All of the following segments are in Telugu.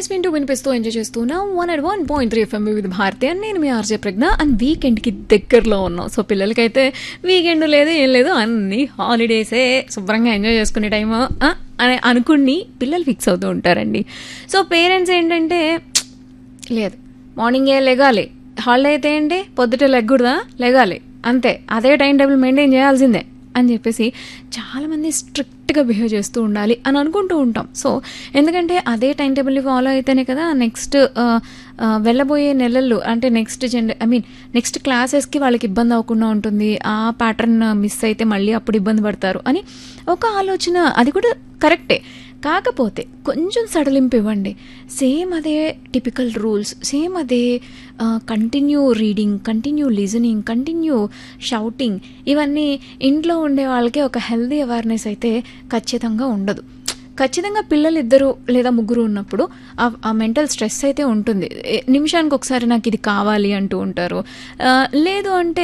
కంటిన్యూస్ వింటూ వినిపిస్తూ ఎంజాయ్ చేస్తున్నా one at one point three FM with Bharathi అని నేను మీ ఆర్జే ప్రజ్ఞ అండ్ వీకెండ్కి దగ్గరలో ఉన్నాం సో పిల్లలకైతే వీకెండ్ లేదు ఏం లేదు అన్ని హాలిడేసే శుభ్రంగా ఎంజాయ్ చేసుకునే టైము అని అనుకుని పిల్లలు ఫిక్స్ అవుతూ ఉంటారండి సో పేరెంట్స్ ఏంటంటే లేదు మార్నింగే లెగాలి హాలిడే అయితే ఏంటి పొద్దుట లెగ్గూడదా లెగాలి అంతే అదే టైం టేబుల్ మెయింటైన్ చేయాల్సిందే అని చెప్పేసి చాలామంది స్ట్రిక్ట్గా బిహేవ్ చేస్తూ ఉండాలి అని అనుకుంటూ ఉంటాం సో ఎందుకంటే అదే టైం టేబుల్ని ఫాలో అయితేనే కదా నెక్స్ట్ వెళ్ళబోయే నెలలు అంటే next January I mean next క్లాసెస్కి వాళ్ళకి ఇబ్బంది అవ్వకుండా ఉంటుంది ఆ ప్యాటర్న్ మిస్ అయితే మళ్ళీ అప్పుడు ఇబ్బంది పడతారు అని ఒక ఆలోచన అది కూడా కరెక్టే కాకపోతే కొంచెం సడలింపు ఇవ్వండి సేమ్ అదే టిపికల్ రూల్స్ సేమ్ అదే continue reading continue listening continue shouting ఇవన్నీ ఇంట్లో ఉండే వాళ్ళకి ఒక హెల్దీ అవేర్నెస్ అయితే ఖచ్చితంగా ఉండదు ఖచ్చితంగా పిల్లలు ఇద్దరు లేదా ముగ్గురు ఉన్నప్పుడు ఆ మెంటల్ స్ట్రెస్ అయితే ఉంటుంది నిమిషానికి ఒకసారి నాకు ఇది కావాలి అంటూ ఉంటారు లేదు అంటే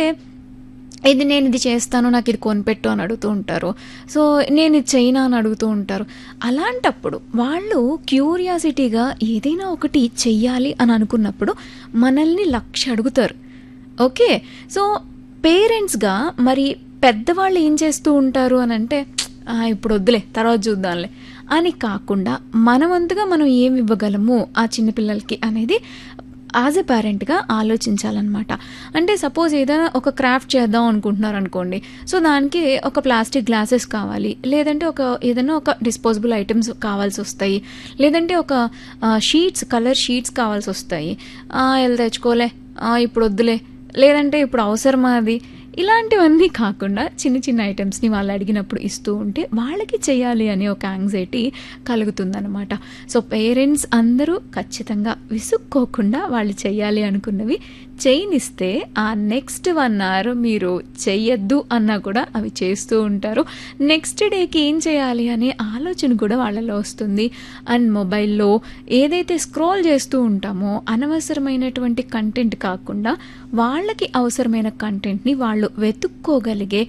ఇది నేను ఇది చేస్తాను నాకు ఇది కొనిపెట్టు అని అడుగుతూ ఉంటారు సో నేను ఇది చైనా అని అడుగుతూ ఉంటారు అలాంటప్పుడు వాళ్ళు క్యూరియాసిటీగా ఏదైనా ఒకటి చెయ్యాలి అని అనుకున్నప్పుడు మనల్ని లక్ష అడుగుతారు ఓకే సో పేరెంట్స్గా మరి పెద్దవాళ్ళు ఏం చేస్తూ ఉంటారు అని అంటే ఇప్పుడు వద్దులే తర్వాత చూద్దాంలే అని కాకుండా మనవంతుగా మనం ఏమి ఇవ్వగలము ఆ చిన్నపిల్లలకి అనేది యాజ్ ఎ పేరెంట్గా ఆలోచించాలన్నమాట అంటే సపోజ్ ఏదైనా ఒక క్రాఫ్ట్ చేద్దాం అనుకుంటున్నారు అనుకోండి సో దానికి ఒక ప్లాస్టిక్ గ్లాసెస్ కావాలి లేదంటే ఒక ఏదైనా ఒక డిస్పోజబుల్ ఐటమ్స్ కావాల్సి వస్తాయి లేదంటే ఒక షీట్స్ కలర్ షీట్స్ కావాల్సి వస్తాయి వెళ్ళి తెచ్చుకోలే ఇప్పుడు వద్దులే లేదంటే ఇప్పుడు అవసరమా అది ఇలాంటివన్నీ కాకుండా చిన్న చిన్న ఐటమ్స్ని వాళ్ళు అడిగినప్పుడు ఇస్తూ ఉంటే వాళ్ళకి చేయాలి అనే ఒక యాంగ్జైటీ కలుగుతుందన్నమాట సో పేరెంట్స్ అందరూ ఖచ్చితంగా విసుక్కోకుండా వాళ్ళు చేయాలి అనుకున్నవి చేయనిస్తే ఆ నెక్స్ట్ వన్ అవర్ మీరు చెయ్యొద్దు అన్నా కూడా అవి చేస్తూ ఉంటారు నెక్స్ట్ డేకి ఏం చేయాలి అనే ఆలోచన కూడా వాళ్ళలో వస్తుంది అండ్ మొబైల్లో ఏదైతే స్క్రోల్ చేస్తూ ఉంటామో అనవసరమైనటువంటి కంటెంట్ కాకుండా వాళ్ళకి అవసరమైన కంటెంట్ని వాళ్ళు వెతుక్కోగలిగే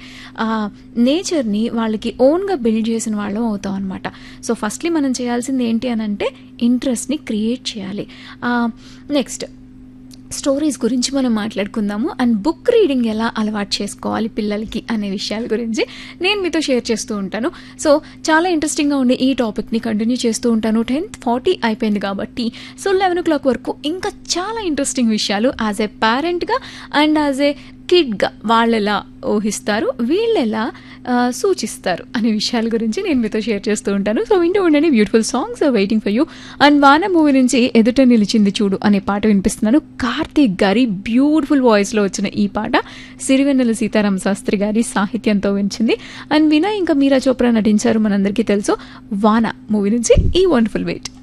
నేచర్ని వాళ్ళకి ఓన్గా బిల్డ్ చేసిన వాళ్ళం అవుతాం అనమాట సో ఫస్ట్లీ మనం చేయాల్సింది ఏంటి అని అంటే ఇంట్రెస్ట్ని క్రియేట్ చేయాలి నెక్స్ట్ స్టోరీస్ గురించి మనం మాట్లాడుకుందాము అండ్ బుక్ రీడింగ్ ఎలా అలవాటు చేసుకోవాలి పిల్లలకి అనే విషయాల గురించి నేను మీతో షేర్ చేస్తూ ఉంటాను సో చాలా ఇంట్రెస్టింగ్గా ఉండే ఈ టాపిక్ని కంటిన్యూ చేస్తూ ఉంటాను టెన్త్ ఫార్టీ అయిపోయింది కాబట్టి సో లెవెన్ ఓ క్లాక్ వరకు ఇంకా చాలా ఇంట్రెస్టింగ్ విషయాలు యాజ్ ఏ పేరెంట్గా అండ్ యాజ్ ఏ కిడ్గా వాళ్ళు ఎలా ఊహిస్తారు వీళ్ళు ఎలా సూచిస్తారు అనే విషయాల గురించి నేను మీతో షేర్ చేస్తూ ఉంటాను సో వింటూ ఉండండి beautiful songs waiting for you and Vaana movie నుంచి ఎదుట నిలిచింది చూడు అనే పాట వినిపిస్తున్నాను కార్తీక్ గారి బ్యూటిఫుల్ వాయిస్లో వచ్చిన ఈ పాట సిరివెన్నెల సీతారామ శాస్త్రి గారి సాహిత్యంతో వినిచింది అండ్ వినా ఇంకా మీరా చోప్రా నటించారు మనందరికీ తెలుసు వాన మూవీ నుంచి ఈ వండర్ఫుల్ వెయిట్